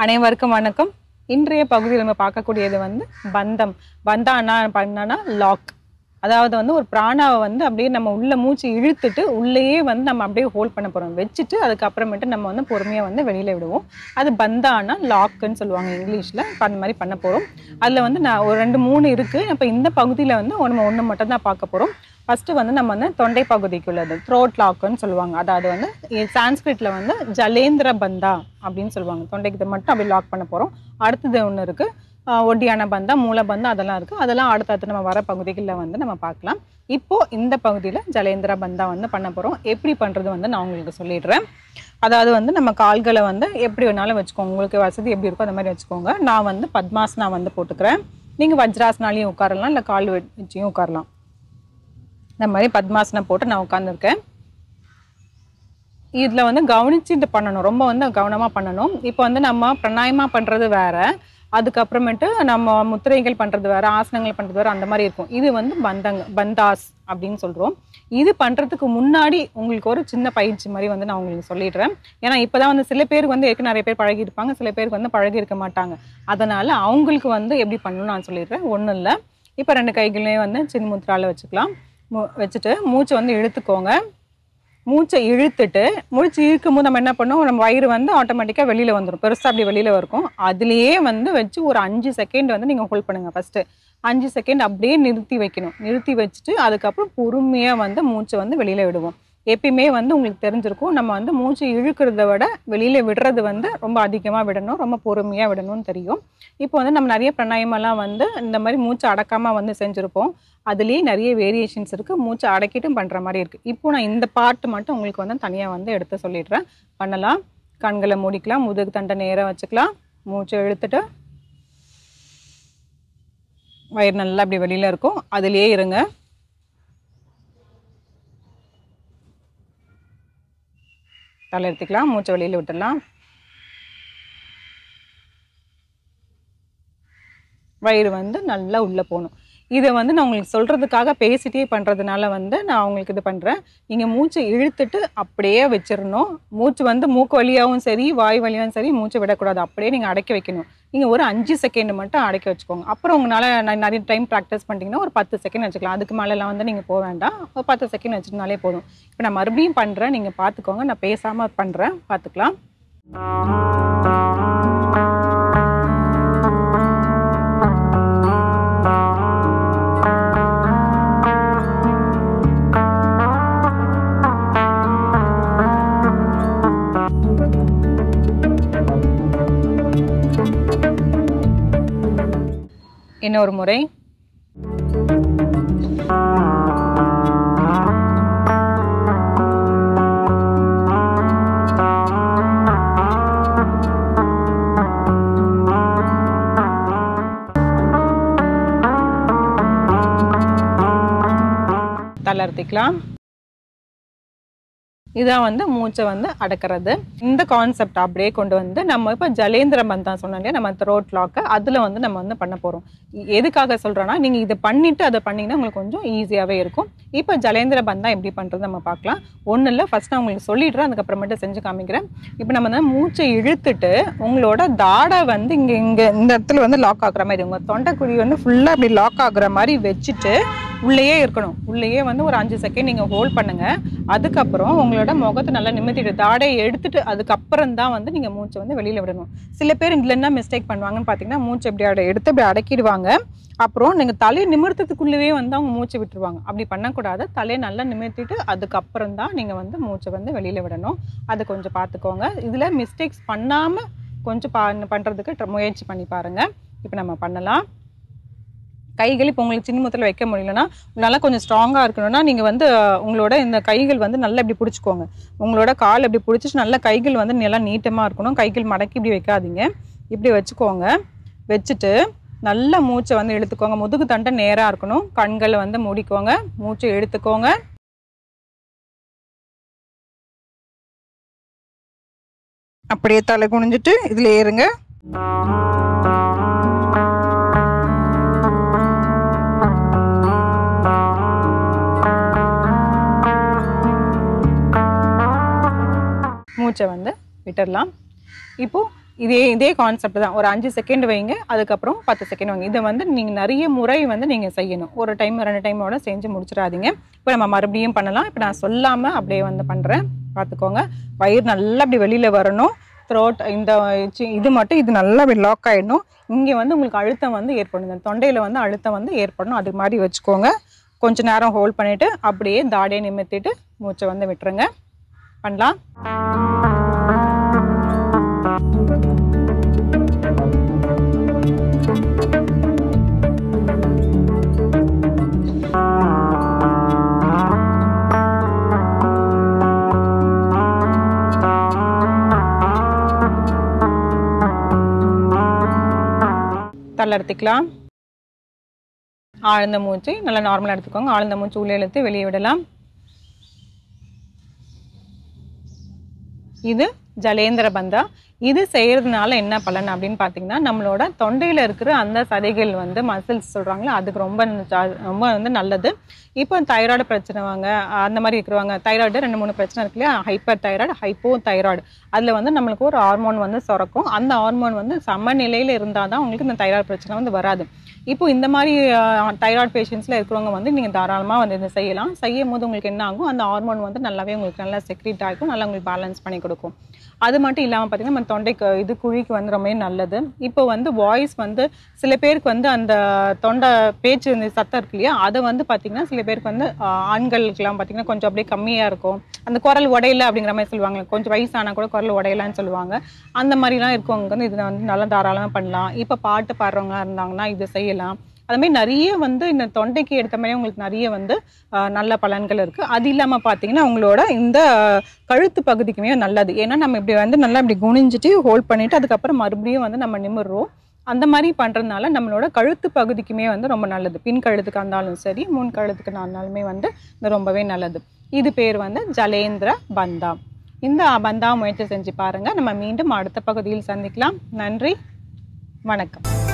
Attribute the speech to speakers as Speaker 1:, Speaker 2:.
Speaker 1: அனைவருக்கும் வணக்கம் இன்றைய பகுதியில் நம்ம பார்க்கக்கூடியது வந்து பந்தம் பந்தானா பண்ணனா லாக் அதாவது வந்து ஒரு பிராணாவை வந்து அப்படியே நம்ம உள்ள மூச்சு இழுத்துட்டு உள்ளேயே வந்து நம்ம அப்படியே ஹோல்ட் பண்ண போறோம் வச்சுட்டு அதுக்கப்புறமேட்டு நம்ம வந்து பொறுமையா வந்து வெளியில விடுவோம் அது பந்தானா லாக்குன்னு சொல்லுவாங்க இங்கிலீஷ்ல இப்ப அந்த மாதிரி பண்ண போறோம் அதுல வந்து நான் ஒரு ரெண்டு மூணு இருக்கு இப்போ இந்த பகுதியில வந்து நம்ம ஒன்று மட்டும் தான் பார்க்க போறோம் ஃபர்ஸ்ட் வந்து நம்ம வந்து தொண்டை பகுதிக்கு உள்ளது த்ரோட் லாக்குன்னு சொல்லுவாங்க அதாவது வந்து சான்ஸ்கிரிட்ல வந்து ஜலேந்திர பந்தா அப்படின்னு சொல்லுவாங்க தொண்டைக்கு இதை மட்டும் அப்படி லாக் பண்ண போறோம் அடுத்தது ஒன்று இருக்கு ஆஹ் ஒட்டியான பந்தா மூல பந்தா அதெல்லாம் இருக்கு அதெல்லாம் அடுத்தடுத்து நம்ம வர பகுதிகளில் வந்து நம்ம பார்க்கலாம் இப்போ இந்த பகுதியில் ஜலேந்திர பந்தா வந்து பண்ண போறோம் எப்படி பண்றது வந்து நான் உங்களுக்கு சொல்லிடுறேன் அதாவது வந்து நம்ம கால்களை வந்து எப்படி வேணாலும் வச்சுக்கோங்க உங்களுக்கு வசதி எப்படி இருக்கோ அந்த மாதிரி வச்சுக்கோங்க நான் வந்து பத்மாசனா வந்து போட்டுக்கிறேன் நீங்க வஜ்ராசனாலையும் உட்காரலாம் இல்லை கால் வெ- வச்சியும் உட்காரலாம் இந்த மாதிரி பத்மாசனம் போட்டு நான் உட்காந்துருக்கேன் இதில் வந்து கவனிச்சுட்டு பண்ணணும் ரொம்ப வந்து கவனமாக பண்ணணும் இப்போ வந்து நம்ம பிராணாயமா பண்ணுறது வேற அதுக்கப்புறமேட்டு நம்ம முத்திரைகள் பண்ணுறது வேற ஆசனங்கள் பண்ணுறது வேற அந்த மாதிரி இருக்கும் இது வந்து பந்தங்க பந்தாஸ் அப்படின்னு சொல்கிறோம் இது பண்ணுறதுக்கு முன்னாடி உங்களுக்கு ஒரு சின்ன பயிற்சி மாதிரி வந்து நான் உங்களுக்கு சொல்லிடுறேன் ஏன்னா இப்போ தான் வந்து சில பேருக்கு வந்து ஏற்கனவே நிறைய பேர் பழகி இருப்பாங்க சில பேருக்கு வந்து பழகி இருக்க மாட்டாங்க அதனால் அவங்களுக்கு வந்து எப்படி பண்ணணும்னு நான் சொல்லிடுறேன் ஒன்றும் இல்லை இப்போ ரெண்டு கைகளையும் வந்து சின்ன முத்திரால வச்சுக்கலாம் மு- வச்சுட்டு மூச்சை வந்து இழுத்துக்கோங்க மூச்சை இழுத்துட்டு மூச்சு இழுக்கும் போது நம்ம என்ன பண்ணோம் நம்ம வயிறு வந்து ஆட்டோமேட்டிக்காக வெளியில் வந்துடும் பெருசாக அப்படி வெளியில் இருக்கும் அதுலேயே வந்து வச்சு ஒரு அஞ்சு செகண்ட் வந்து நீங்கள் ஹோல்ட் பண்ணுங்கள் ஃபஸ்ட்டு அஞ்சு செகண்ட் அப்படியே நிறுத்தி வைக்கணும் நிறுத்தி வச்சுட்டு அதுக்கப்புறம் பொறுமையாக வந்து மூச்சை வந்து வெளியில் விடுவோம் எப்பயுமே வந்து உங்களுக்கு தெரிஞ்சிருக்கும் நம்ம வந்து மூச்சு இழுக்கிறத விட வெளியில் விடுறது வந்து ரொம்ப அதிகமாக விடணும் ரொம்ப பொறுமையாக விடணும்னு தெரியும் இப்போ வந்து நம்ம நிறைய பிராணாயமெல்லாம் வந்து இந்த மாதிரி மூச்சை அடக்காமல் வந்து செஞ்சுருப்போம் அதுலேயே நிறைய வேரியேஷன்ஸ் இருக்குது மூச்சை அடக்கிட்டும் பண்ணுற மாதிரி இருக்குது இப்போ நான் இந்த பாட்டு மட்டும் உங்களுக்கு வந்து தனியாக வந்து எடுத்து சொல்லிடுறேன் பண்ணலாம் கண்களை மூடிக்கலாம் முதுகு தண்டை நேராக வச்சுக்கலாம் மூச்சை இழுத்துட்டு வயிறு நல்லா அப்படி வெளியில் இருக்கும் அதுலேயே இருங்க தலை எடுத்துக்கலாம் மூச்சை வெளியில் விட்டுடலாம் வயிறு வந்து நல்லா உள்ளே போகணும் இதை வந்து நான் உங்களுக்கு சொல்கிறதுக்காக பேசிட்டே பண்ணுறதுனால வந்து நான் உங்களுக்கு இது பண்ணுறேன் நீங்கள் மூச்சை இழுத்துட்டு அப்படியே வச்சிடணும் மூச்சு வந்து மூக்கு வழியாகவும் சரி வாய் வழியாகவும் சரி மூச்சை விடக்கூடாது அப்படியே நீங்கள் அடக்கி வைக்கணும் நீங்கள் ஒரு அஞ்சு செகண்ட் மட்டும் அடக்கி வச்சுக்கோங்க அப்புறம் உங்களால் நிறைய டைம் ப்ராக்டிஸ் பண்ணிட்டீங்கன்னா ஒரு பத்து செகண்ட் வச்சுக்கலாம் அதுக்கு மேலெல்லாம் வந்து நீங்கள் போக வேண்டாம் ஒரு பத்து செகண்ட் வச்சுருந்தாலே போதும் இப்போ நான் மறுபடியும் பண்ணுறேன் நீங்கள் பார்த்துக்கோங்க நான் பேசாமல் பண்ணுறேன் பார்த்துக்கலாம் இன்னொரு முறை தளர்த்திக்கலாம் இதான் வந்து மூச்சை வந்து அடக்கிறது இந்த கான்செப்ட் அப்படியே கொண்டு வந்து நம்ம இப்போ ஜலேந்திர பந்தம் சொன்னோம் இல்லையா நம்ம த்ரோட் லாக்கு அதில் வந்து நம்ம வந்து பண்ண போகிறோம் எதுக்காக சொல்கிறோன்னா நீங்கள் இதை பண்ணிவிட்டு அதை பண்ணிங்கன்னா உங்களுக்கு கொஞ்சம் ஈஸியாகவே இருக்கும் இப்போ ஜலேந்திர பந்தம் எப்படி பண்ணுறது நம்ம பார்க்கலாம் ஒன்றும் இல்லை ஃபஸ்ட் நான் உங்களுக்கு சொல்லிடுறேன் அதுக்கப்புறமேட்டு செஞ்சு காமிக்கிறேன் இப்போ நம்ம வந்து மூச்சை இழுத்துட்டு உங்களோட தாடை வந்து இங்கே இங்கே இந்த இடத்துல வந்து லாக் ஆகுற மாதிரி உங்கள் தொண்டைக்குழி வந்து ஃபுல்லாக அப்படி லாக் ஆகுற மாதிரி வச்சுட்டு உள்ளேயே இருக்கணும் உள்ளேயே வந்து ஒரு அஞ்சு செகண்ட் நீங்கள் ஹோல்ட் பண்ணுங்க அதுக்கப்புறம் உங்களோட முகத்தை நல்லா நிமித்திட்டு தாடையை எடுத்துட்டு அதுக்கப்புறம் தான் வந்து நீங்கள் மூச்சை வந்து வெளியில் விடணும் சில பேர் இதில் என்ன மிஸ்டேக் பண்ணுவாங்கன்னு பார்த்தீங்கன்னா மூச்சை இப்படி அட எடுத்து இப்படி அடக்கிடுவாங்க அப்புறம் நீங்கள் தலையை நிமிர்த்தத்துக்குள்ளேயே வந்து அவங்க மூச்சை விட்டுருவாங்க அப்படி பண்ணக்கூடாது தலையை நல்லா நிமிர்த்திட்டு அதுக்கப்புறம் தான் நீங்கள் வந்து மூச்சை வந்து வெளியில் விடணும் அது கொஞ்சம் பார்த்துக்கோங்க இதில் மிஸ்டேக்ஸ் பண்ணாமல் கொஞ்சம் பா பண்ணுறதுக்கு முயற்சி பண்ணி பாருங்கள் இப்போ நம்ம பண்ணலாம் கைகள் இப்போ உங்களுக்கு சின்ன முத்தில் வைக்க முடியலன்னா நல்லா கொஞ்சம் ஸ்ட்ராங்காக இருக்கணும்னா நீங்கள் வந்து அஹ், உங்களோட இந்த கைகள் வந்து நல்லா இப்படி பிடிச்சிக்கோங்க உங்களோட கால் இப்படி பிடிச்சிட்டு நல்லா கைகள் வந்து நல்லா நீட்டமாக இருக்கணும் கைகள் மடக்கி இப்படி வைக்காதீங்க இப்படி வச்சுக்கோங்க வச்சுட்டு நல்ல மூச்சை வந்து இழுத்துக்கோங்க முதுகு தண்டை நேராக இருக்கணும் கண்களை வந்து மூடிக்கோங்க மூச்சை இழுத்துக்கோங்க அப்படியே தலை குனிஞ்சிட்டு இதில் ஏறுங்க மூச்சை வந்து விட்டுடலாம் இப்போ இதே இதே கான்செப்ட் தான் ஒரு அஞ்சு செகண்ட் வைங்க அதுக்கப்புறம் பத்து செகண்ட் வைங்க இதை வந்து நீங்கள் நிறைய முறை வந்து நீங்கள் செய்யணும் ஒரு டைம் ரெண்டு டைமோட செஞ்சு முடிச்சிடாதீங்க இப்போ நம்ம மறுபடியும் பண்ணலாம் இப்போ நான் சொல்லாமல் அப்படியே வந்து பண்ணுறேன் பார்த்துக்கோங்க வயிறு நல்லா அப்படி வெளியில் வரணும் த்ரோட் இந்த சி- இது மட்டும் இது நல்லா அப்படி லாக் ஆகிடணும் இங்கே வந்து உங்களுக்கு அழுத்தம் வந்து ஏற்படும் இந்த தொண்டையில் வந்து அழுத்தம் வந்து ஏற்படணும் அது மாதிரி வச்சுக்கோங்க கொஞ்ச நேரம் ஹோல்ட் பண்ணிவிட்டு அப்படியே தாடியை நிமித்திட்டு மூச்சை வந்து விட்டுருங்க பண்ணலாம் தள்ளெடுத்துக்கலாம் ஆழ்ந்த மூச்சு நல்லா நார்மலாக எடுத்துக்கோங்க ஆழ்ந்த மூச்சு உள்ளே இழுத்து வெளியே விடலாம் இது ஜலேந்திர பந்தா இது செய்யறதுனால என்ன பலன் அப்படின்னு பார்த்தீங்கன்னா நம்மளோட தொண்டையில் இருக்கிற அந்த சதைகள் வந்து மசில்ஸ் சொல்கிறாங்களா அதுக்கு ரொம்ப ஜா- ரொம்ப வந்து நல்லது இப்போ தைராய்டு பிரச்சனை வாங்க அந்த மாதிரி இருக்கிறவங்க தைராய்டு ரெண்டு மூணு பிரச்சனை இருக்கு இல்லையா ஹைப்பர் தைராய்டு ஹைப்போ தைராய்டு அதில் வந்து நம்மளுக்கு ஒரு ஹார்மோன் வந்து சுரக்கும் அந்த ஹார்மோன் வந்து சமநிலையில் இருந்தால் தான் உங்களுக்கு இந்த தைராய்டு பிரச்சனை வந்து வராது இப்போ இந்த மாதிரி தைராய்டு பேஷண்ட்ஸில் இருக்கிறவங்க வந்து நீங்கள் தாராளமாக வந்து இதை செய்யலாம் செய்யும் போது உங்களுக்கு என்ன ஆகும் அந்த ஹார்மோன் வந்து நல்லாவே உங்களுக்கு நல்லா செக்ரீட் ஆகும் நல்லா உங்களுக்கு பேலன்ஸ் பண்ணி கொடுக்கும் அது மட்டும் இல்லாமல் பார்த்தீங்கன்னா நம்ம தொண்டைக்கு இது குழிக்கு வந்து ரொம்பவே நல்லது இப்போ வந்து வாய்ஸ் வந்து சில பேருக்கு வந்து அந்த தொண்டை பேச்சு இந்த சத்தம் இருக்கு இல்லையா அதை வந்து பார்த்தீங்கன்னா சில பேருக்கு வந்து ஆஹ், ஆண்களுக்கெல்லாம் பார்த்தீங்கன்னா கொஞ்சம் அப்படியே கம்மியாக இருக்கும் அந்த குரல் உடையல அப்படிங்கிற மாதிரி சொல்லுவாங்க கொஞ்சம் வயசானா கூட குரல் உடையலான்னு சொல்லுவாங்க அந்த மாதிரிலாம் இருக்கவங்க வந்து இதை வந்து நல்லா தாராளமாக பண்ணலாம் இப்போ பாட்டு பாடுறவங்களா இருந்தாங்கன்னா இதை செய்யலாம் அது மாதிரி நிறைய வந்து இந்த தொண்டைக்கு எடுத்த மாதிரி உங்களுக்கு நிறைய வந்து ஆஹ், நல்ல பலன்கள் இருக்கு அது இல்லாமல் பார்த்தீங்கன்னா உங்களோட இந்த கழுத்து பகுதிக்குமே நல்லது ஏன்னா நம்ம இப்படி வந்து நல்லா இப்படி குனிஞ்சிட்டு ஹோல்ட் பண்ணிட்டு அதுக்கப்புறம் மறுபடியும் வந்து நம்ம நிமிர்றோம் அந்த மாதிரி பண்ணுறதுனால நம்மளோட கழுத்து பகுதிக்குமே வந்து ரொம்ப நல்லது பின் கழுத்துக்கு இருந்தாலும் சரி முன் கழுத்துக்கு இருந்தாலுமே வந்து இது ரொம்பவே நல்லது இது பேர் வந்து ஜலேந்திர பந்தா இந்த பந்தா முயற்சி செஞ்சு பாருங்க நம்ம மீண்டும் அடுத்த பகுதியில் சந்திக்கலாம் நன்றி வணக்கம்